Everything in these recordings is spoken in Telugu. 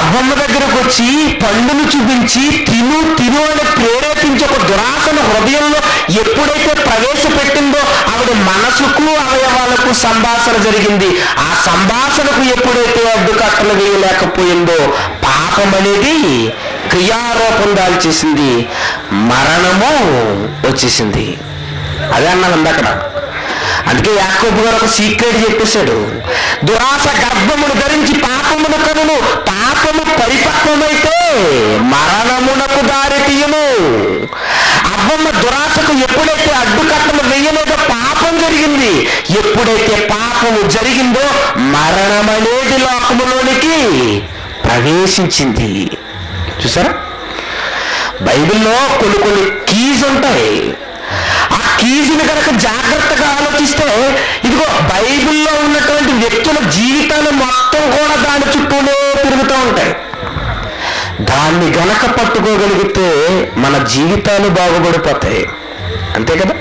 అవ్వమ్మ దగ్గరకు వచ్చి పళ్ళును చూపించి తిను తిను అని ప్రేరేపించి ఒక దురాశను హృదయంలో ఎప్పుడైతే ప్రవేశపెట్టిందో ఆవిడ మనసుకు అవయవాలకు సంభాషణ జరిగింది ఆ సంభాషణకు ఎప్పుడైతే అడ్డుకట్టలు వేయలేకపోయిందో పాపం అనేది క్రియారూపం దాల్చేసింది మరణము వచ్చేసింది అదే అన్నది అక్కడ అందుకే యాకోబు గారు ఒక సీక్రెట్ చెప్పేశాడు దురాశ గర్భమును ధరించి పాపమును కనును పాపము పరిపక్వమైతే మరణమునకు దారి తీయను అవ్వమ్మ దురాశకు ఎప్పుడైతే అడ్డుకట్టలు వేయలేదో పాపం జరిగింది ఎప్పుడైతే పాపము జరిగిందో మరణం అనేది లోకములోనికి ప్రవేశించింది చూసారా బైబిల్లో కొన్ని కొన్ని కీస్ ఉంటాయి ఆ కీజుని కనుక జాగ్రత్తగా ఆలోచిస్తే ఇదిగో బైబిల్లో ఉన్నటువంటి వ్యక్తుల జీవితాలు మొత్తం కూడా దాని చుట్టూనే తిరుగుతూ ఉంటాయి దాన్ని గనక పట్టుకోగలిగితే మన జీవితాలు బాగుపడిపోతాయి అంతే కదా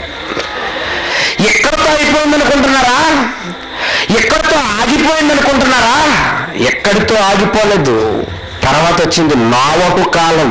ఎక్కడితో అయిపోయింది అనుకుంటున్నారా ఎక్కడితో ఆగిపోయింది అనుకుంటున్నారా ఎక్కడితో ఆగిపోలేదు తర్వాత వచ్చింది నావహు కాలం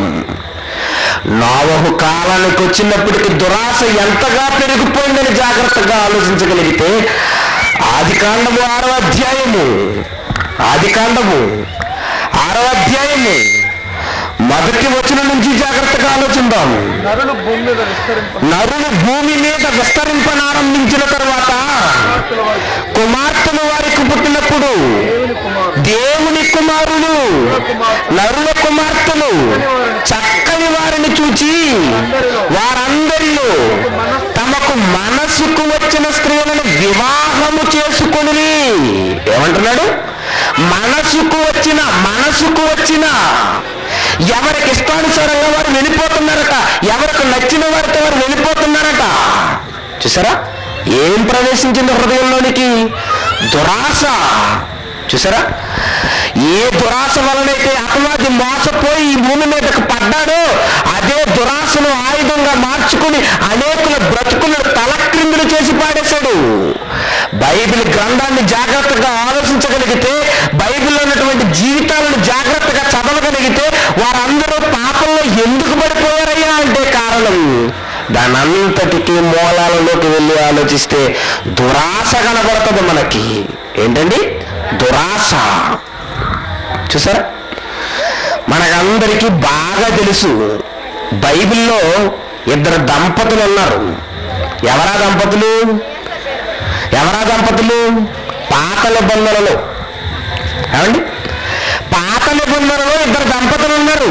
నావహు కాలానికి వచ్చినప్పటికీ దురాశ ఎంతగా పెరిగిపోయిందని జాగ్రత్తగా ఆలోచించగలిగితే ఆది కాండము ఆరవ అధ్యాయము ఆది కాండము ఆరవ అధ్యాయము మొదటి వచనం నుంచి జాగ్రత్తగా ఆలోచిద్దాం నరులు భూమి మీద విస్తరింప నరులు భూమి మీద విస్తరింపనారంభించిన తర్వాత కుమార్తెల వారికి కుమార్తెలు వారికి పుట్టినప్పుడు దేవుని కుమారుడు దేవుని కుమారులు నరుల కుమార్తెలు చక్కని వారిని చూచి వారందరిలో తమకు మనసుకు వచ్చిన స్త్రీలను వివాహము చేసుకొని ఏమంటున్నాడు మనసుకు వచ్చిన మనసుకు వచ్చిన ఎవరికి ఇష్టానుసారంగా వారు వెళ్ళిపోతున్నారట ఎవరికి నచ్చిన వారితో వారు వెళ్ళిపోతున్నారట చూసారా ఏం ప్రవేశించింది హృదయంలోనికి దురాశ చూసారా ఏ దురాశ వలనైతే అపవాది మోసపోయి ఈ భూమి మీదకి పడ్డాడో అదే దురాశను ఆయుధంగా మార్చుకుని అనేకుల బ్రతుకులను తలక్రిందులు చేసి పాడేశాడు బైబిల్ గ్రంథాన్ని జాగ్రత్తగా ఆలోచించగలిగితే బైబిల్లో ఉన్నటువంటి జీవితాలను జాగ్రత్తగా చదవగలిగితే వారందరూ పాపంలో ఎందుకు పడిపోయారయ్యా అంటే కారణం దానంతటికీ మూలాలలోకి వెళ్ళి ఆలోచిస్తే దురాశ కనబడుతుంది మనకి ఏంటండి దురాశ చూసారా మనకందరికీ బాగా తెలుసు బైబిల్లో ఇద్దరు దంపతులు ఉన్నారు ఎవరా దంపతులు ఎవరా దంపతులు పాత నిబంధనలు ఏమండి పాత నిబంధనలో ఇద్దరు దంపతులు ఉన్నారు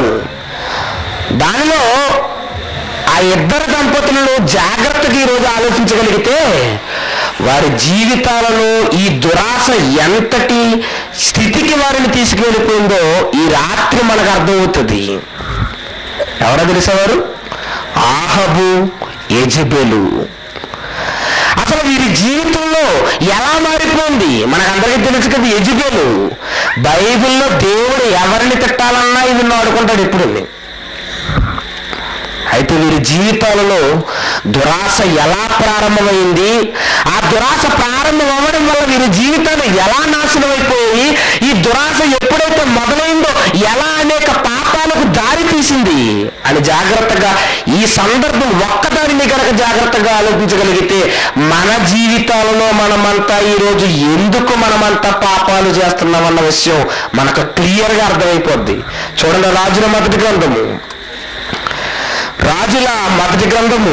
దానిలో ఆ ఇద్దరు దంపతులను జాగ్రత్తగా ఈరోజు ఆలోచించగలిగితే వారి జీవితాలలో ఈ దురాశ ఎంతటి స్థితికి వారిని తీసుకువెళ్ళిపోయిందో ఈ రాత్రి మనకు అర్థమవుతుంది ఎవరో తెలిసేవారు ఆహబు యజబెలు అసలు వీరి జీవితంలో ఎలా మారిపోయింది మనకందరికీ తెలుసు కదా యజబెలు బైబిల్లో దేవుడు ఎవరిని తిట్టాలన్నా ఇది ఆడుకుంటాడు ఎప్పుడు అయితే వీరి జీవితాలలో దురాశ ఎలా ప్రారంభమైంది ఆ దురాశ ప్రారంభం అవ్వడం వల్ల వీరి జీవితాలు ఎలా నాశనం అయిపోయి ఈ దురాశ ఎప్పుడైతే మొదలైందో ఎలా అనేక పాపాలకు దారి తీసింది అని జాగ్రత్తగా ఈ సందర్భం ఒక్కదానిని కనుక జాగ్రత్తగా ఆలోచించగలిగితే మన జీవితాలలో మనమంతా ఈరోజు ఎందుకు మనమంతా పాపాలు చేస్తున్నామన్న విషయం మనకు క్లియర్గా అర్థమైపోద్ది చూడండి రాజుల మొదటి గ్రంథము రాజుల మొదటి గ్రంథము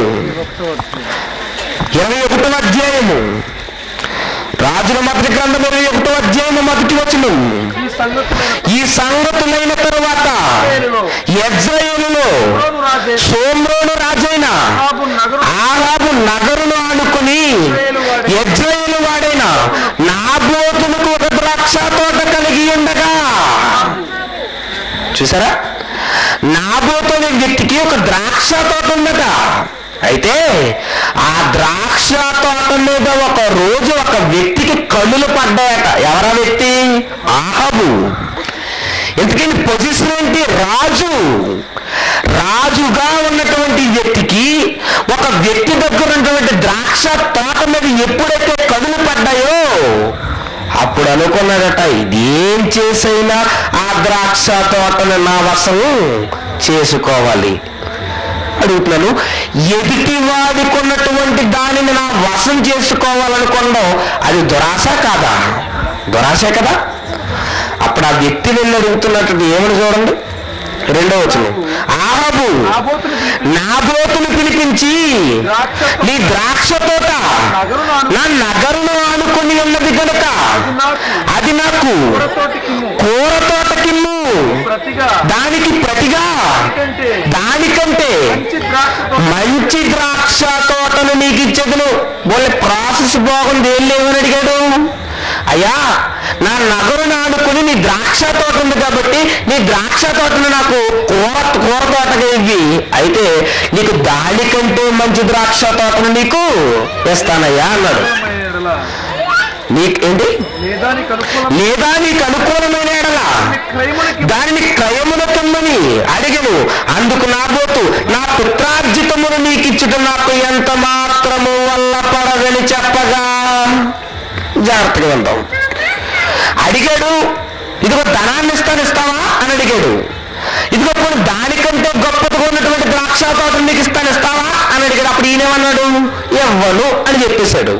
ఇరవై ఒకటో అధ్యాయము రాజుల మొదటి గ్రంథం ఇరవై ఒకటో అధ్యాయము మొదటి వచనం ఈ సంగతులను ఈ సంగతులైన తరువాత యజ్రయేలులో సోను రాజే సోమ్రోను రాజైన ఆహాబు నగరు ఆహాబు నగరును ఆనుకుని యజ్రయేలు వాడైన నాబోతులకు ఒక ద్రాక్ష తోట కలిగి ఉండగా చూసారా నాబోతు అనే వ్యక్తికి ఒక ద్రాక్ష తోట ఉందట అయితే ఆ ద్రాక్ష తోట మీద ఒక రోజు ఒక వ్యక్తికి కన్నులు పడ్డాయట ఎవరా వ్యక్తి ఆహబు ఎందుకని పొజిషన్ ఏంటి రాజు రాజుగా ఉన్నటువంటి వ్యక్తికి ఒక వ్యక్తి దగ్గర ఉన్నటువంటి ద్రాక్ష తోట మీద ఎప్పుడైతే కనులు పడ్డాయో అప్పుడు అనుకున్నాడట ఇదేం చేసైనా ఆ ద్రాక్ష తోటను నా వశం చేసుకోవాలి అడుగుతున్నాను ఎదుటి వాడికి ఉన్నటువంటి దానిని నా వశం చేసుకోవాలనుకోవడం అది దురాశ కాదా దురాశే కదా అప్పుడు ఆ వ్యక్తి వెళ్ళి అడుగుతున్నట్టు ఏమని చూడండి రెండో వచనం ఆహాబు నాబోతును పిలిపి నాబోతును పిలిపించి ద్రాక్ష నీ ద్రాక్ష తోట నగరును అను నా నగరును ఆనుకుని ఉన్నది కనుక నాకు అది నాకు కూరతోటి కిమ్ము కూర తోట కిమ్ము ప్రతిగా దానికి ప్రతిగా కంటే దానికంటే మంచి ద్రాక్ష తోట మంచి ద్రాక్ష తోటను నీకు ఇచ్చేదను వాళ్ళ ప్రాసెస్ బాగుంది ఏం లేవని అడిగాడు అయ్యా నా నగరును ఆడుకుని నీ ద్రాక్ష తోట ఉంది కాబట్టి నీ ద్రాక్ష తోటను నాకు కూర కూర తోటగా ఇవ్వి అయితే నీకు దాని కంటే మంచి ద్రాక్ష తోటను నీకు ఇస్తానయ్యా అన్నాడు ఎడల నీకు ఏంటి లేదా నీకు అనుకూలం లేదా నీకు అనుకూలమైన ఎడలా క్రయములకి దానిని క్రయమున కమ్మని అడిగను అందుకు నాబోతు నా పుత్రార్జితమును నీకిచ్చుట నాకు ఎంత మాత్రము వల్ల పడదని చెప్పగా జాగ్రత్తగా ఉందాం అడిగాడు ఇదిగో ధనాన్ని ఇస్తాను ఇస్తావా అని అడిగాడు ఇదిగో పోనీ దానికంటే గొప్పగా ఉన్నటువంటి ద్రాక్ష తోట నీకు ఇస్తాను ఇస్తావా అని అడిగాడు అప్పుడు ఈయనేమన్నాడు ఇవ్వను అని చెప్పేశాడు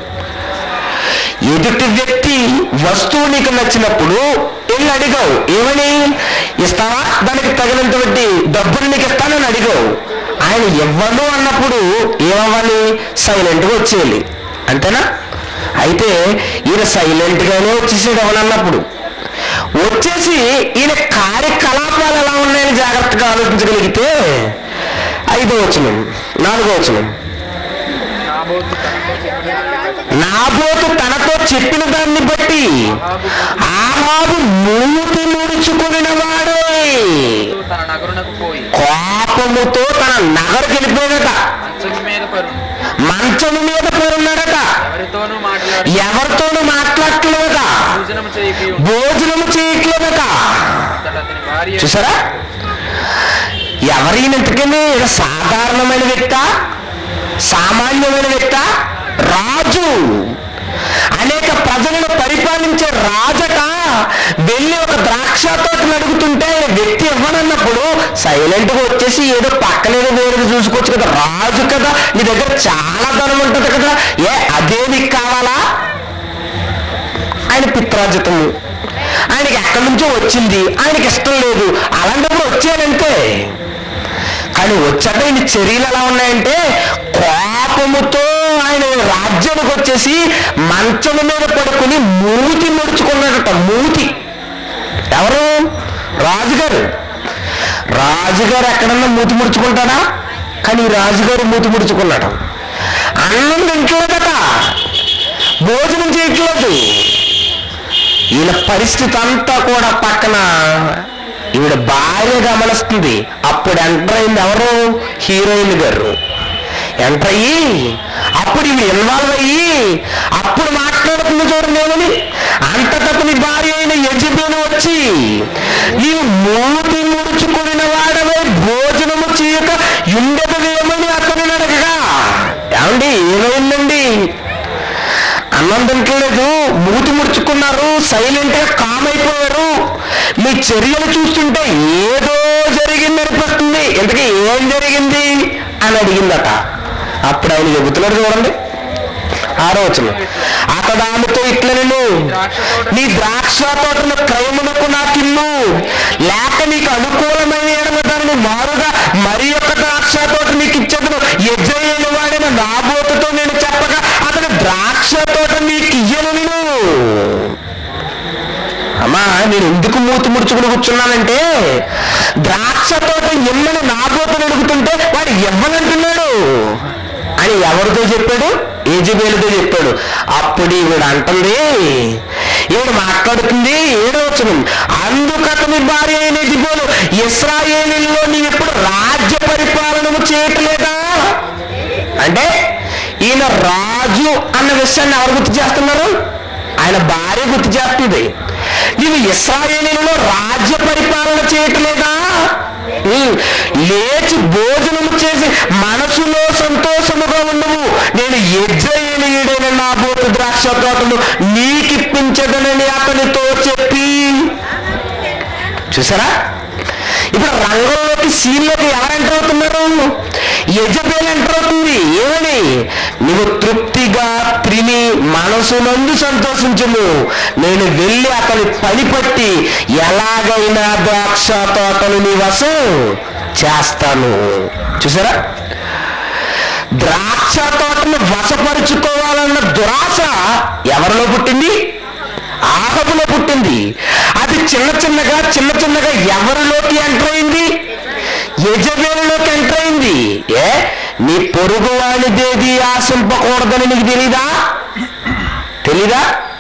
ఎదుటి వ్యక్తి వస్తువు నీకు నచ్చినప్పుడు వెళ్ళి అడిగావు ఏమని ఇస్తావా దానికి తగినంతటువంటి డబ్బులు నీకు ఇస్తానని అడిగావు ఆయన ఇవ్వను అన్నప్పుడు ఏమవ్వాలి సైలెంట్గా వచ్చేయాలి అంతేనా అయితే ఈయన సైలెంట్గానే వచ్చేసాడు ఎవనన్నప్పుడు వచ్చేసి ఈయన కార్యకలాపాలు ఎలా ఉన్నాయని జాగ్రత్తగా ఆలోచించగలిగితే ఐదో వచనం నాలుగో వచనం నాబోతు తనతో చెప్పిన నాబోతు తనతో చెప్పిన దాన్ని బట్టి ఆహాబు మూతి ముడుచుకుని వాడు తన నగరునకు పోయి కోపముతో తన నగరుకి వెళ్ళిపోయాడట మంచం మీద పరు మంచము మీద పేరున్నాడట ఎవరితోనూ మాట్లాడి ఎవరితోనూ మాట్లాడట్లేదట భోజనం చేయకి భోజనము చేయట్లేదట అతడు అతని భార్య చూసారా ఎవరైనా ఇంతకని ఈయన సాధారణమైన వ్యక్త సామాన్యమైన వ్యక్త రాజు అనేక ప్రజలను పరిపాలించే రాజట వెళ్ళి ఒక ద్రాక్ష తోటను అడుగుతుంటే ఆయన వ్యక్తి ఇవ్వనన్నప్పుడు సైలెంట్ గా వచ్చేసి ఏదో పక్కనేదో వేరేది చూసుకోవచ్చు కదా రాజు కదా నీ దగ్గర చాలా ధనం ఉంటుంది కదా ఏ అదే నీకు కావాలా ఆయన పిత్రార్జితము ఆయనకి ఎక్కడి నుంచో వచ్చింది ఆయనకి ఇష్టం లేదు అలాంటప్పుడు వచ్చానంతే కానీ వచ్చాక ఈయన చర్యలు ఎలా ఉన్నాయంటే కోపముతో ఆయన రాజ్యానికి వచ్చేసి మంచం మీద పడుకుని మూతి ముడుచుకున్నాడట మూతి ఎవరు రాజుగారు రాజుగారు ఎక్కడన్నా మూతి ముడుచుకుంటాడా కానీ ఈ రాజుగారు మూతి ముడుచుకున్నాడు అన్నం తింటలేదట భోజనం చేయట్లేదు ఈయన పరిస్థితి అంతా కూడా పక్కన ఈవిడ భార్య గమనిస్తుంది అప్పుడు ఎంటర్ అయింది ఎవరు హీరోయిన్ గారు ఎంటర్ అయ్యి అప్పుడు ఇవి ఇన్వాల్వ్ అయ్యి అప్పుడు మాట్లాడుతుంది చూడండి ఏమని అంతటప్పుడు భార్య అయిన యజబేలు వచ్చి నీవు మూతి ముడుచుకుని వాడవై భోజనము చేయక ఉండదువేమని అతను అడగగా ఏమండి ఏమైందండి అన్నం తింటలేదు మూతి ముడుచుకున్నారు సైలెంట్ గా కామ్ అయిపోయారు మీ చర్యలు చూస్తుంటే ఏదో జరిగింది అనిపిస్తుంది ఇంతకీ ఏం జరిగింది అని అడిగిందట అప్పుడు ఆయన చెబుతున్నాడు చూడండి ఆరోచన అతడు ఆమెతో ఇట్లనను నీ ద్రాక్ష తోటను క్రయమునకు నాకిల్లు లేక నీకు అనుకూలమైన ఎడమ దానిని మారుగా మరి యొక్క ద్రాక్ష తోట నీకు ఇచ్చేదను యజ్జయ్యని వాడిన నాబోతుతో నేను చెప్పగా అతను ద్రాక్ష తోట నీకు ఇయ్యను నేను అమ్మా నేను ఎందుకు మూతి ముడుచుకుని కూర్చున్నానంటే ద్రాక్ష తోట ఎమ్మని నాబోతుని అడుగుతుంటే వాడు ఇవ్వనంటున్నాడు అని ఎవరితో చెప్పాడు ఏజుబేలుతో చెప్పాడు అప్పుడు ఈవిడ అంటుంది ఈవిడ మాట్లాడుతుంది ఏడవచనం అందుకు అతని భార్య అయిన ఎజిబోలు ఇస్రాయేలీలో నీవు ఎప్పుడు రాజ్య పరిపాలనము చేయట్లేదా అంటే ఈయన రాజు అన్న విషయాన్ని ఎవరు గుర్తు చేస్తున్నారు ఆయన భార్య గుర్తు చేస్తుంది నీవు ఇస్రాయేలీలో రాజ్య పరిపాలన చేయట్లేదా ఉమ్, లేచి భోజనము చేసి మనసులో సంతోషముగా ఉండవు నేను యజ్జయేలీయుడైన నా బోతు ద్రాక్ష తోటను నీకిప్పించ రక్షించదనని అతనితో చెప్పి చూసారా ఇప్పుడు రంగంలోకి సీన్లోకి ఎవరు ఎంటర్ అవుతున్నారు యజబేల్ ఎంటర్ అవుతుంది ఏమని నువ్వు తృప్తిగా తిని మనసు నందు సంతోషించుము నేను వెళ్ళి అతని పని పట్టి ఎలాగైనా ద్రాక్ష తోటలు నీ వశం చేస్తాను చూసారా ద్రాక్ష తోటను వశపరుచుకోవాలన్న దురాశ ఎవరిలో పుట్టింది ఆహబులో పుట్టింది అది చిన్న చిన్నగా చిన్న చిన్నగా ఎవరిలోకి ఎంటర్ అయింది యజబేలులోకి ఎంటర్ అయింది ఏ నీ పొరుగు వాడిదేది ఆశింపకూడదని నీకు తెలీదా తెలీదా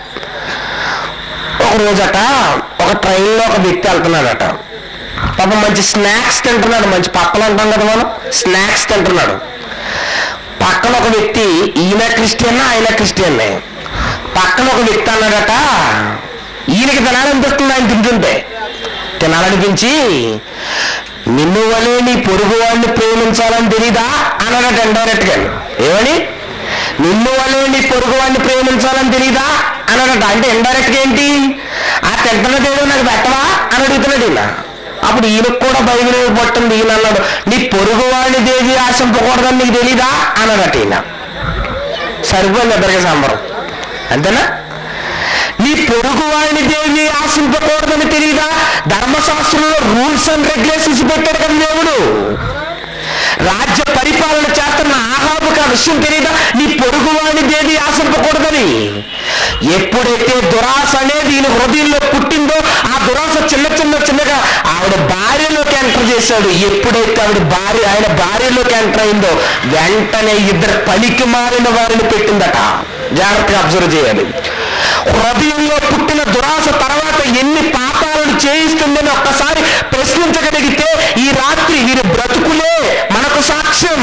ఒక రోజట ఒక ట్రైన్లో ఒక వ్యక్తి వెళ్తున్నాడట పాపం మంచి స్నాక్స్ తింటున్నాడు మంచి పక్కలు అంటాం కదా మనం స్నాక్స్ తింటున్నాడు పక్కన ఒక వ్యక్తి ఈయన క్రిస్టియన్ ఆయన క్రిస్టియన్నే పక్కన ఒక వ్యక్తి అన్నాడట ఈయనకి తినాలనిపిస్తుంది ఆయన తింటుంటే తినాలనిపించి నిన్ను వలే నీ పొరుగు వాడిని ప్రేమించాలని తెలీదా అన్నాడట ఇండైరెక్ట్ గా ఏమని నిన్ను వలే నీ పొరుగు వాడిని ప్రేమించాలని తెలీదా అన్నాడట అంటే ఇండైరెక్ట్ గా ఏంటి ఆ తింటున్నది ఏదో నాకు పెట్టవా అని అడుగుతున్నాడు ఈయన అప్పుడు ఈయనకు కూడా బైబిల్ పట్టింది ఈయన అన్నాడు నీ పొరుగు వాడిని దేవి ఆశింపకూడదని నీకు తెలీదా అన్నాడట ఈయన సరిపోయింది ఇద్దరికి సంబరం అంతేనా నీ పొరుగు వాడిని దేవి ఆశింపకూడదని తెలియదా ధర్మశాస్త్రంలో రూల్స్ అండ్ రెగ్యులేషన్స్ పెట్టాడు కదా దేవుడు రాజ్య పరిపాలన చేస్తున్న ఆహాబుకు ఆ విషయం తెలియదా నీ పొరుగు వాడిని దేవి ఆశింపకూడదని ఎప్పుడైతే దురాశ అనేది ఈయన హృదయంలో పుట్టిందో ఆ దురాశ చిన్న చిన్న చిన్నగా ఆవిడ భార్యలోకి ఎంటర్ చేశాడు ఎప్పుడైతే ఆవిడ భార్య ఆయన భార్యలోకి ఎంటర్ అయిందో వెంటనే ఇద్దరు పనికి మారిన వారిని పెట్టిందట జాగ్రత్తగా అబ్జర్వ్ చేయాలి హృదయంలో పుట్టిన దురాశ తర్వాత ఎన్ని పాపాలను చేయిస్తుందని ఒక్కసారి ప్రశ్నించగలిగితే ఈ రాత్రి వీరి బ్రతుకులే మనకు సాక్ష్యం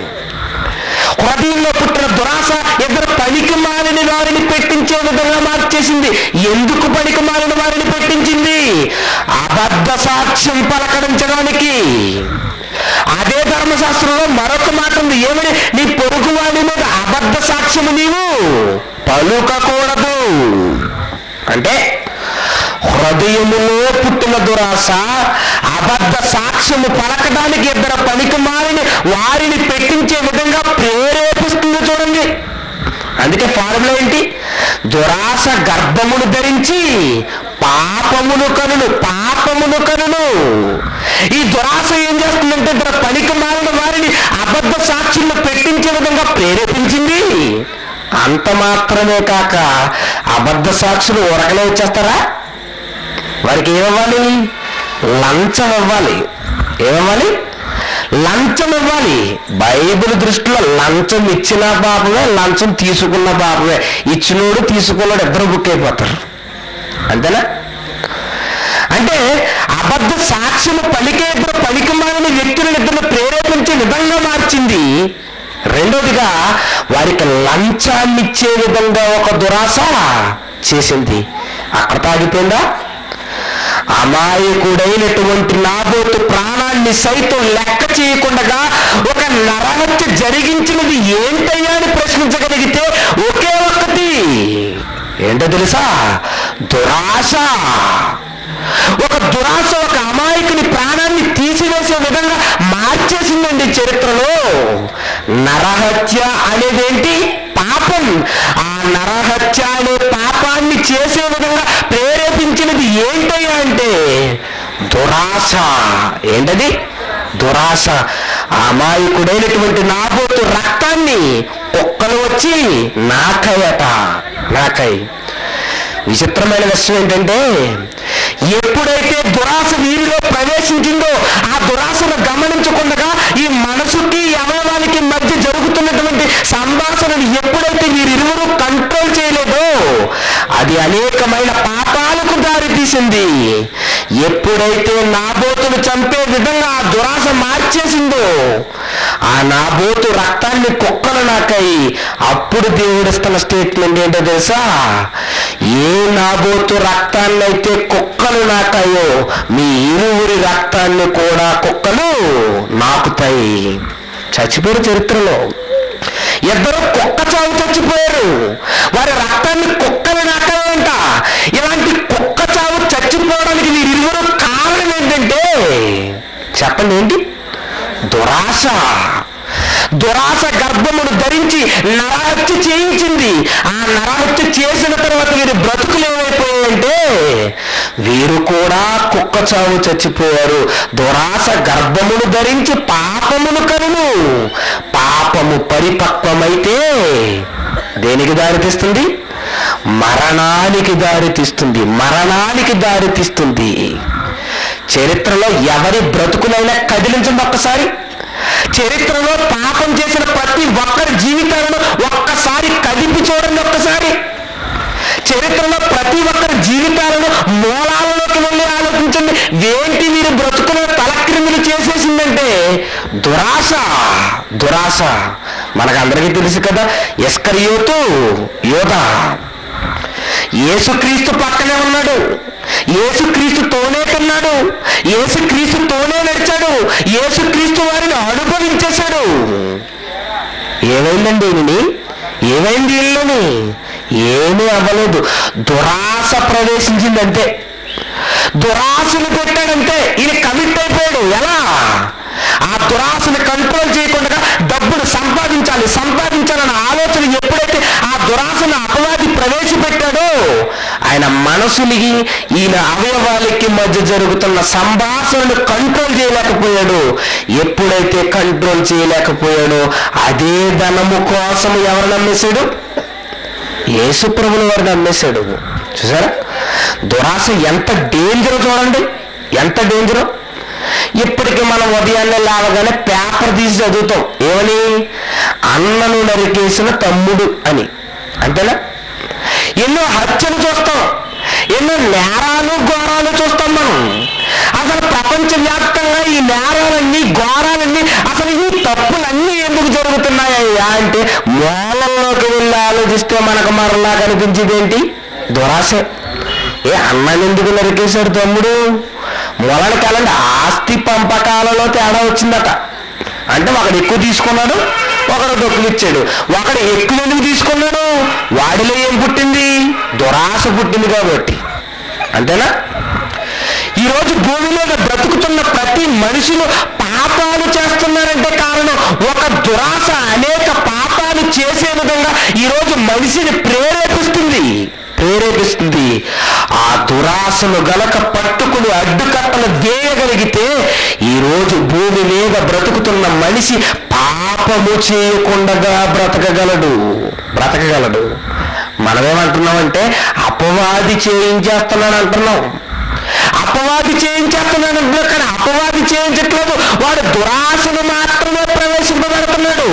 హృదయంలో పుట్టిన దురాశ ఇద్దరు పనికి మాలిన వారిని పెట్టించే విధంగా మార్చేసింది ఎందుకు పనికి మాలిన వారిని పెట్టించింది అబద్ధ సాక్ష్యం పలకరించడానికి అదే ధర్మశాస్త్రంలో మరొక మాట ఉంది ఏమని నీ పొరుగు వాడి మీద అబద్ధ సాక్ష్యము నీవు పలుకకూడదు అంటే హృదయములో పుట్టిన దురాశ అబద్ధ సాక్ష్యము పలకడానికి ఇద్దరు పనికి మారిని వారిని పెట్టించే విధంగా ప్రేరేపిస్తుంది చూడండి అందుకే ఫార్ములా ఏంటి దురాశ గర్భమును ధరించి పాపమును కనును పాపమును కనును ఈ దురాశ ఏం చేస్తుందంటే ఇద్దరు పనికి మారిన వారిని అబద్ధ సాక్షులను పెట్టించే విధంగా ప్రేరేపించింది అంత మాత్రమే కాక అబద్ధ సాక్షులు ఉరకలే వచ్చేస్తారా వారికి ఏమివ్వాలి లంచం ఇవ్వాలి ఏమివ్వాలి లంచం ఇవ్వాలి బైబిల్ దృష్టిలో లంచం ఇచ్చిన పాపమే లంచం తీసుకున్న పాపమే ఇచ్చినోడు తీసుకున్నాడు ఇద్దరు బుక్ అయిపోతారు అంతేనా అంటే అబద్ధ సాక్షులు పలికే ఇద్దరు పలికి మాలిన వ్యక్తులను ఇద్దరు ప్రేరేపించే విధంగా మార్చింది రెండోదిగా వారికి లంచాన్ని ఇచ్చే విధంగా ఒక దురాశ చేసింది అక్కడ తాగిపోయిందా అమాయకుడైనటువంటి నాబోతు ప్రాణాన్ని సైతం లెక్క చేయకుండా ఒక నరహత్య జరిగించినది ఏంటయ్యా అని ప్రశ్నించగలిగితే ఒకే ఒక్కటి ఏంటో తెలుసా దురాశ ఒక దురాశ ఒక అమాయకుని ప్రాణాన్ని తీసివేసే విధంగా మార్చేసిందండి చరిత్రలో నరహత్య అనేదేంటి పాపం ఆ నరహత్య అనే పాపాన్ని చేసే విధంగా ప్రేరేపించినది ఏంటయ్యా అంటే దురాశ ఏంటది దురాశ అమాయకుడైనటువంటి నాబోతు రక్తాన్ని కుక్కలు వచ్చి నాకయట నాకై విచిత్రమైన విషయం ఏంటంటే ఎప్పుడైతే దురాశ వీరిలో ప్రవేశించిందో ఆ దురాశను గమనించకుండా ఈ మనసుకి అవయవానికి మధ్య జరుగుతున్నటువంటి సంభాషణను ఎప్పుడైతే వీరిరువురు కంట్రోల్ చేయలేదో అది అనేకమైన పాపాలకు దారితీసింది ఎప్పుడైతే నాబోతును చంపే విధంగా ఆ దురాశ మార్చేసిందో ఆ నాబోతు రక్తాన్ని కుక్కలు నాకై అప్పుడు దేవుడిస్తున్న స్టేట్మెంట్ ఏంటో తెలుసా ఏ నాబోతు రక్తాన్ని అయితే కుక్కలు నాకాయో మీ ఇరువురి రక్తాన్ని కూడా కుక్కలు నాకుతాయి చచ్చిపోయిన చరిత్రలో ఇద్దరు కుక్క చావు చచ్చిపోయారు వారి రక్తాన్ని కుక్కలు నాకాలంట ఇలాంటి కుక్క చావు చచ్చిపోవడానికి వీరిరువురు కారణం ఏంటంటే చెప్పండి ఏంటి దురాశ దురాశ గర్భమును ధరించి నరహత్య చేయించింది ఆ నరహత్య చేసిన తర్వాత వీరి బ్రతుకులు ఏమైపోయాయంటే వీరు కూడా కుక్క చావు చచ్చిపోయారు దురాశ గర్భమును ధరించి పాపమును కనును పాపము పరిపక్వమైతే దేనికి దారితీస్తుంది మరణానికి దారితీస్తుంది మరణానికి దారితీస్తుంది చరిత్రలో ఎవరి బ్రతుకునైనా కదిలించండి ఒక్కసారి చరిత్రలో పాపం చేసిన ప్రతి ఒక్కరి జీవితాలను ఒక్కసారి కదిపి చూడండి ఒక్కసారి చరిత్రలో ప్రతి ఒక్కరి జీవితాలను మూలాలలోకి వెళ్ళి ఆలోచించండి ఏంటి వీరు బ్రతుకులో తలక్రిందులు చేసేసిందంటే దురాశ దురాశ మనకందరికీ తెలుసు కదా ఎస్కరియోతు యోధ యేసుక్రీస్తు పక్కనే ఉన్నాడు యేసుక్రీస్తుతోనే కన్నాడు యేసుక్రీస్తుతోనే నడిచాడు యేసుక్రీస్తు వారిని అనుభవించేశాడు ఏమైందండి ఈయనని ఏమైంది వీళ్ళని ఏమీ అవ్వలేదు దురాశ ప్రవేశించిందంటే దురాశను పెట్టాడంటే ఈయన కమిట్ అయిపోయాడు ఎలా ఆ దురాశను కంట్రోల్ చేయకుండా డబ్బులు సంపాదించాలి సంపాదించాలన్న ఆలోచన ఎప్పుడైతే ఆ దురాశను అపవాది ప్రవేశపెట్టాడో ఆయన మనసుని ఈయన అవయవాలకి మధ్య జరుగుతున్న సంభాషణను కంట్రోల్ చేయలేకపోయాడు ఎప్పుడైతే కంట్రోల్ చేయలేకపోయాడో అదే ధనము కోసం ఎవరు నమ్మేశాడు యేసుప్రభుని వారిని అమ్మేశాడు చూసారా దురాశ ఎంత డేంజర్ చూడండి ఎంత డేంజర్ ఇప్పటికి మనం ఉదయాన్నే లేవగానే పేపర్ తీసి చదువుతాం ఏమని అన్నను నరికేసిన తమ్ముడు అని అంతేనా ఎన్నో హత్యలు చూస్తాం ఎన్నో నేరాలు ఘోరాలు చూస్తాం మనం అసలు ప్రపంచవ్యాప్తంగా ఈ నేరాలన్నీ ఘోరాలన్నీ అసలు ఈ తప్పులన్నీ ఎందుకు జరుగుతున్నాయ్యా అంటే మూలంలోకి వెళ్ళి ఆలోచిస్తే మనకు మరలా కనిపించేది ఏంటి దురాశ ఏ అన్నని ఎందుకు నరికేశాడు తమ్ముడు మూలానికి వెళ్ళండి ఆస్తి పంపకాలలో తేడా వచ్చిందట అంటే ఒకడు ఎక్కువ తీసుకున్నాడు ఒకడు తక్కువ ఇచ్చాడు ఒకడు ఎక్కువ ఎందుకు తీసుకున్నాడు వాడిలో ఏం పుట్టింది దురాశ పుట్టింది కాబట్టి అంతేనా ఈరోజు భూమి మీద బ్రతుకుతున్న ప్రతి మనుషులు పాపాలు చేస్తున్నారంటే కారణం ఒక దురాశ అనేక పాపాలు చేసే విధంగా ఈరోజు మనిషిని ప్రేరేపిస్తుంది ప్రేరేపిస్తుంది ఆ దురాశను గనక పట్టుకుని అడ్డుకట్టలు వేయగలిగితే ఈరోజు భూమి మీద బ్రతుకుతున్న మనిషి పాపము చేయకుండా బ్రతకగలడు బ్రతకగలడు మనమేమంటున్నామంటే అపవాది చేయించేస్తున్నాడు అంటున్నాం అపవాది చేయించేస్తున్నాడు అంటున్నాడు కానీ అపవాది చేయించట్లేదు వాడు దురాశను మాత్రమే ప్రవేశింపబడుతున్నాడు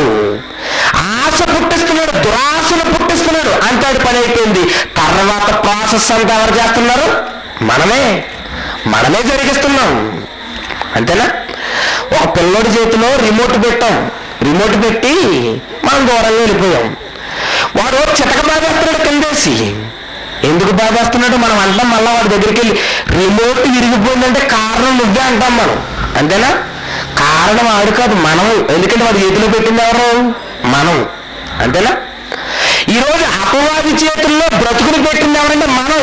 ఆశ పుట్టిస్తున్నాడు దురాశను పుట్టిస్తున్నాడు అంతాడు పని అయిపోయింది తర్వాత ప్రాసెస్ అంతా ఎవరు చేస్తున్నారు మనమే మనమే జరిగిస్తున్నాం అంతేనా ఒక పిల్లోడి చేతిలో రిమోట్ పెట్టాం రిమోట్ పెట్టి మనం దూరంగా వెళ్ళిపోయాం వాడు చితక బాధేస్తున్నాడు కిందేసి ఎందుకు బాధేస్తున్నాడు మనం అంటాం మళ్ళీ వాడి దగ్గరికి వెళ్ళి రిమోట్ విరిగిపోయిందంటే కారణం నువ్వే అంటాం మనం అంతేనా కారణం వాడు కాదు మనం ఎందుకంటే వాడి చేతిలో పెట్టింది ఎవరు మనం అంతేనా ఈరోజు అపవాది చేతుల్లో బ్రతుకుని పెట్టింది ఎవరంటే మనం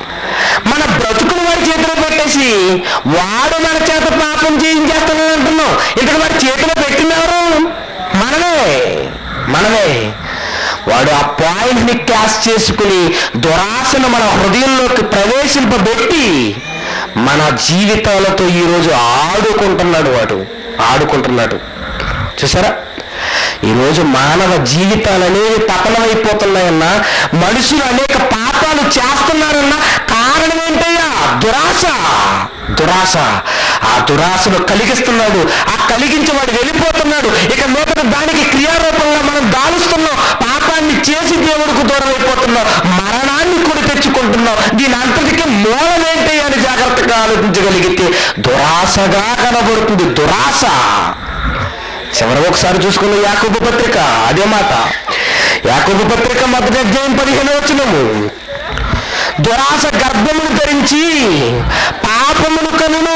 మన బ్రతుకుని వాడి చేతిలో పెట్టేసి వాడు మన చేత పాపం చేయించేస్తానని అంటున్నాం ఇక్కడ వాడి చేతిలో పెట్టింది ఎవరు మనమే మనమే వాడు ఆ పాయింట్ ని క్యాష్ చేసుకుని దురాశను మన హృదయంలోకి ప్రవేశింపబెట్టి మన జీవితాలతో ఈరోజు ఆడుకుంటున్నాడు వాడు ఆడుకుంటున్నాడు చూసారా ఈరోజు మానవ జీవితాలు అనేవి పతనమైపోతున్నాయన్నా మనుషులు అనేక పాపాలు చేస్తున్నారన్నా కారణం ఏంటయ్యా దురాశ దురాశ ఆ దురాశను కలిగిస్తున్నాడు ఆ కలిగించి వాడు వెళ్ళిపోతున్నాడు ఇక మీదట దానికి క్రియారూపంగా మనం దాలుస్తున్నాం పాపాన్ని చేసి దేవుడికి దూరం అయిపోతున్నాం మరణాన్ని కూడా తెచ్చుకుంటున్నాం దీని అంతటికి మూలం ఏంటి అని జాగ్రత్తగా ఆలోచించగలిగితే దురాశగా కనబడుతుంది దురాశ చివరి ఒకసారి చూసుకున్న యాకూబు పత్రిక అదే మాట యాకూబు పత్రిక మొదటి అధ్యాయం పదిహేను వచ్చినము దురాశ గర్భమును ధరించి పాపమును కనును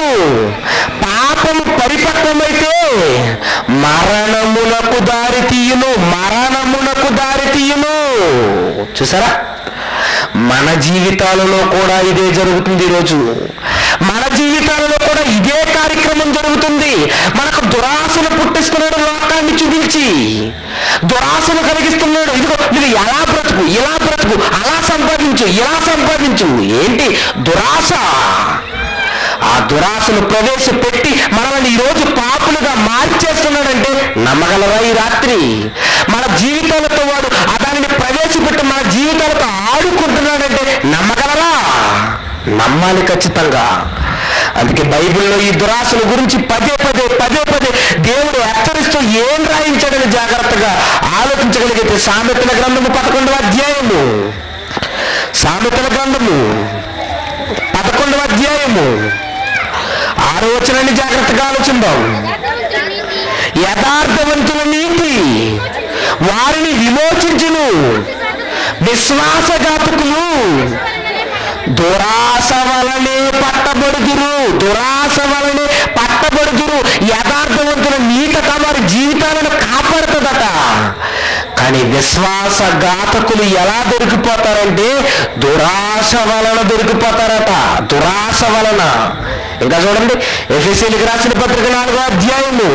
పాపము పరిపక్వమైతే మరణములకు దారి తీయును మరణమును చూసారా మన జీవితాలలో కూడా ఇదే జరుగుతుంది ఈరోజు మన జీవితాలలో కూడా ఇదే కార్యక్రమం జరుగుతుంది మనకు దురాశను పుట్టిస్తున్నాడు లోకాన్ని చూపించి దురాశను కలిగిస్తున్నాడు ఇదిగో నువ్వు ఎలా బ్రతుకు ఇలా బ్రతుకు అలా సంపాదించు ఇలా సంపాదించు ఏంటి దురాశ ఆ దురాశను ప్రవేశపెట్టి మనల్ని ఈరోజు పాపులుగా మార్చేస్తున్నాడంటే నమ్మగలరా ఈ రాత్రి మన జీవితాలతో వాడు ఆ దానిని ప్రవేశపెట్టి మన జీవితాలతో ఆడుకుంటున్నాడంటే నమ్మగలరా నమ్మాలి ఖచ్చితంగా అందుకే బైబిల్లో ఈ దురాశల గురించి పదే పదే పదే పదే దేవుడు హెచ్చరిస్తూ ఏం రాయించాడని జాగ్రత్తగా ఆలోచించగలిగితే సామెతల గ్రంథము పదకొండవ అధ్యాయము సామెతల గ్రంథము పదకొండవ అధ్యాయము ఆరో వచనాన్ని జాగ్రత్తగా ఆలోచిద్దాం యథార్థవంతుల నీతి వారిని విమోచించును విశ్వాసఘాతకులు దురాశ వలనే పట్టబడుదురు దురాశ వలనే పట్టబడుదురు యథార్థవంతుల నీతట వారి జీవితాలను కాపాడుతుందట కానీ విశ్వాసఘాతకులు ఎలా దొరికిపోతారంటే దురాశ వలన దొరికిపోతారట దురాశ వలన ఇంకా చూడండి ఎఫ్ఎస్సీలకు రాసిన పత్రిక నాలుగో అధ్యాయము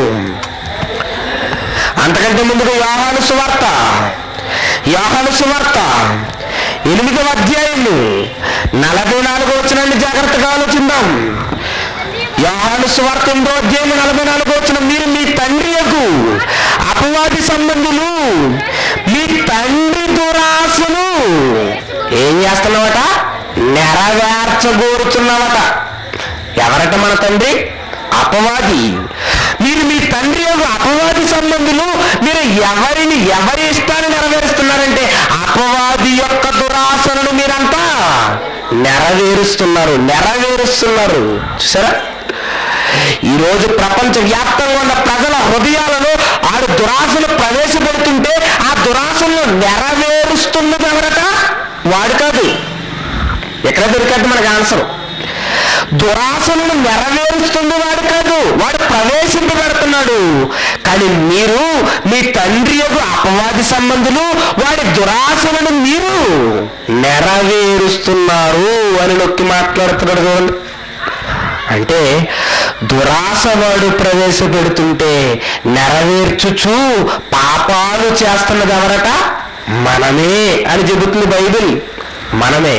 అంతకంటే ముందుగా యోహాను సువార్త యోహాను సువార్త ఎనిమిదవ అధ్యాయము నలభై నాలుగో వచ్చినండి జాగ్రత్తగా ఆలోచిద్దాం యోహాను సువార్త ఎనిమిదో అధ్యాయం నలభై నాలుగో వచ్చిన మీరు మీ తండ్రి యొక్క అపవాది సంబంధులు మీ తండ్రి దురాశను ఏం చేస్తున్నావట నెరవేర్చగోరుతున్నావట ఎవరట మన తండ్రి అపవాది మీరు మీ తండ్రి యొక్క అపవాది సంబంధులు మీరు ఎవరిని ఎవరి ఇష్టాన్ని నెరవేరుస్తున్నారంటే అపవాది యొక్క దురాశలను మీరంతా నెరవేరుస్తున్నారు నెరవేరుస్తున్నారు చూసారా ఈరోజు ప్రపంచ వ్యాప్తంగా ఉన్న ప్రజల హృదయాలలో ఆడు దురాశలు ప్రవేశపెడుతుంటే ఆ దురాశలను నెరవేరుస్తున్నది ఎవరట వాడు కాదు ఎక్కడ దొరికద్దు మనకు ఆన్సర్ దురాశలను నెరవేరుస్తుంది వాడు కాదు వాడు ప్రవేశింపబడుతున్నాడు కానీ మీరు మీ తండ్రి యొక్క అపవాది సంబంధులు వాడి దురాశలను మీరు నెరవేరుస్తున్నారు అని నొక్కి మాట్లాడుతున్నాడు చూడండి అంటే దురాశ వాడు ప్రవేశపెడుతుంటే నెరవేర్చుచు పాపాలు చేస్తున్నది ఎవరట మనమే అని చెబుతుంది బైబిల్ మనమే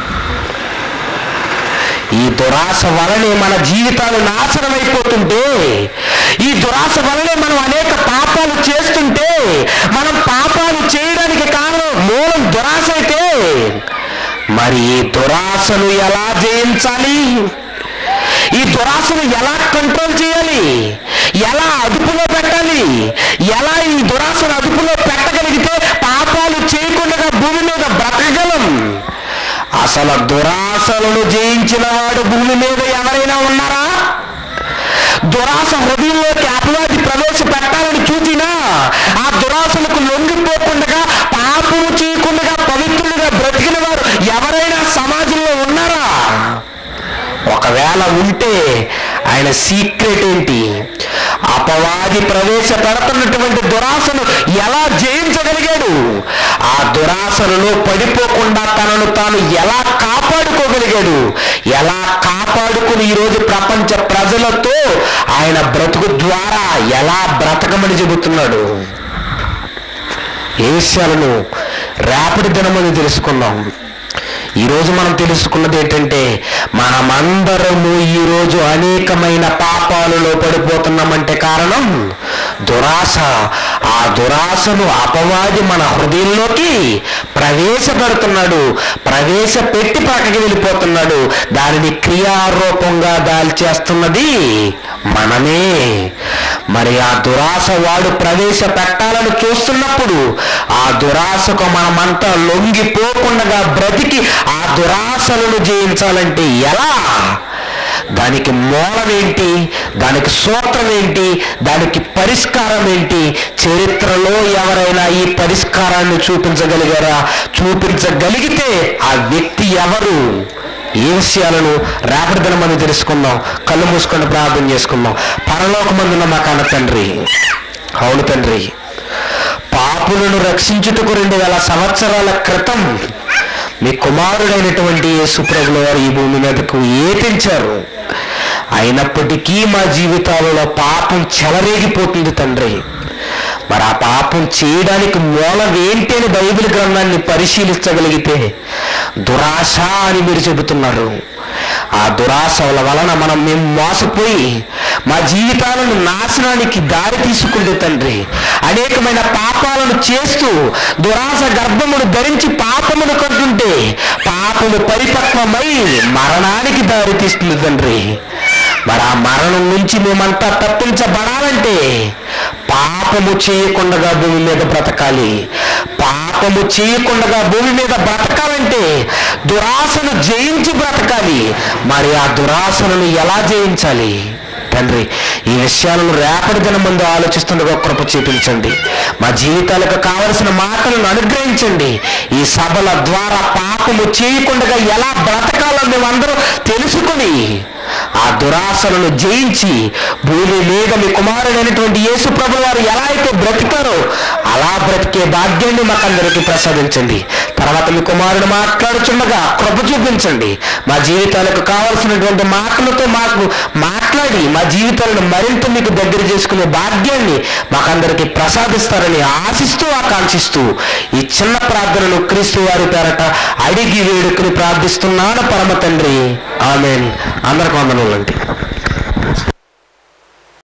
ఈ దురాశ వలనే మన జీవితాలు నాశనం అయిపోతుంటే ఈ దురాశ వలనే మనం అనేక పాపాలు చేస్తుంటే మనం పాపాలు చేయడానికి కారణం మూలం దురాశ అయితే మరి ఈ దురాశను ఎలా జయించాలి ఈ దురాశను ఎలా కంట్రోల్ చేయాలి ఎలా అదుపులో పెట్టాలి ఎలా ఈ దురాశను అదుపులో పెట్టగలిగితే పాపాలు చేయకుండా భూమి మీద బ్రతకగలం అసలు దురాశలను జయించిన వాడు భూమి మీద ఎవరైనా ఉన్నారా దురాశ హృదయంలోకి అపవాది ప్రవేశపెట్టాలని చూసినా ఆ దురాశలకు లొంగిపోకుండా పాపము చేయకుండా పవిత్రులుగా బ్రతికిన వారు ఎవరైనా సమాజంలో ఉన్నారా ఒకవేళ ఉంటే ఆయన సీక్రెట్ ఏంటి అపవాది ప్రవేశపెడుతున్నటువంటి దురాశను ఎలా జయించగలిగాడు ఆ దురాశలలో పడిపోకుండా తనను తాను ఎలా కాపాడుకోగలిగాడు ఎలా కాపాడుకుని ఈరోజు ప్రపంచ ప్రజలతో ఆయన బ్రతుకు ద్వారా ఎలా బ్రతకమని చెబుతున్నాడు ఏ విషయాలను రేపటి దినమని తెలుసుకుందాం ఈరోజు మనం తెలుసుకున్నది ఏంటంటే మనమందరము ఈరోజు అనేకమైన పాపాలలో పడిపోతున్నామంటే కారణం దురాశ ఆ దురాశను అపవాది మన హృదయంలోకి ప్రవేశపెడుతున్నాడు ప్రవేశపెట్టి పక్కకి వెళ్ళిపోతున్నాడు దానిని క్రియారూపంగా దాల్చేస్తున్నది మనమే మరి ఆ దురాశ వాడు ప్రవేశపెట్టాలని చూస్తున్నప్పుడు ఆ దురాశకు మనమంతా లొంగిపోకుండా బ్రతికి ఆ దురాశలను జయించాలంటే ఎలా దానికి మూలం ఏంటి దానికి సూత్రం ఏంటి దానికి పరిష్కారం ఏంటి చరిత్రలో ఎవరైనా ఈ పరిష్కారాన్ని చూపించగలిగారా చూపించగలిగితే ఆ వ్యక్తి ఎవరు ఏ విషయాలను రేపటి దినం మనం తెలుసుకుందాం కళ్ళు మూసుకొని ప్రార్థన చేసుకుందాం పరలోకమందున్న మా కన్న తండ్రి అవును తండ్రి పాప పాపులను రక్షించుటకు రెండు వేల సంవత్సరాల క్రితం మీ కుమారుడైనటువంటి యేసుప్రభుల వారు ఈ భూమి మీదకు ఏతించారు అయినప్పటికీ మా జీవితాలలో పాపం చెలరేగిపోతుంది తండ్రి మరి ఆ పాపం చేయడానికి మూలం ఏంటి అని బైబిల్ గ్రంథాన్ని పరిశీలించగలిగితే దురాశ అని మీరు చెబుతున్నారు ఆ దురాశల వలన మనం మేము మోసపోయి మా జీవితాలను నాశనానికి దారి తీసుకుంటే తండ్రి అనేకమైన పాపాలను చేస్తూ దురాశ గర్భమును ధరించి పాపమును కట్టుంటే పాపము పరిపక్వమై మరణానికి దారి తీస్తుంది తండ్రి మరి ఆ మరణం నుంచి మేమంతా తప్పించబడాలంటే పాపము చేయకుండా భూమి మీద బ్రతకాలి పాపము చేయకుండా భూమి మీద బ్రతకాలంటే దురాశను జయించి బ్రతకాలి మరి ఆ దురాశలను ఎలా జయించాలి తండ్రి ఈ విషయాలను రేపటి దినం ముందు ఆలోచిస్తుండగా కృప చూపించండి మా జీవితాలకు కావలసిన మాటలను అనుగ్రహించండి ఈ సభల ద్వారా పాపము చేయకుండా ఎలా బ్రతకాలో మేమందరూ తెలుసుకొని ఆ దురాశలను జయించి భూమి మీద మీ కుమారుడైనటువంటి యేసు ప్రభు వారు ఎలా అయితే బ్రతికారో అలా బ్రతికే భాగ్యాన్ని మాకందరికీ ప్రసాదించండి తర్వాత మీ కుమారుడు మాట్లాడుచుండగా కృప చూపించండి మా జీవితాలకు కావలసినటువంటి మాటలతో మాకు మాట్లాడి మా జీవితాలను మరింత మీకు దగ్గర చేసుకునే భాగ్యాన్ని మాకందరికీ ప్రసాదిస్తారని ఆశిస్తూ ఆకాంక్షిస్తూ ఈ చిన్న ప్రార్థనను క్రీస్తు వారి పేరట అడిగి వేడుకుని ప్రార్థిస్తున్నాను పరమ తండ్రి ఆమెన్ అందరికి వందనములండి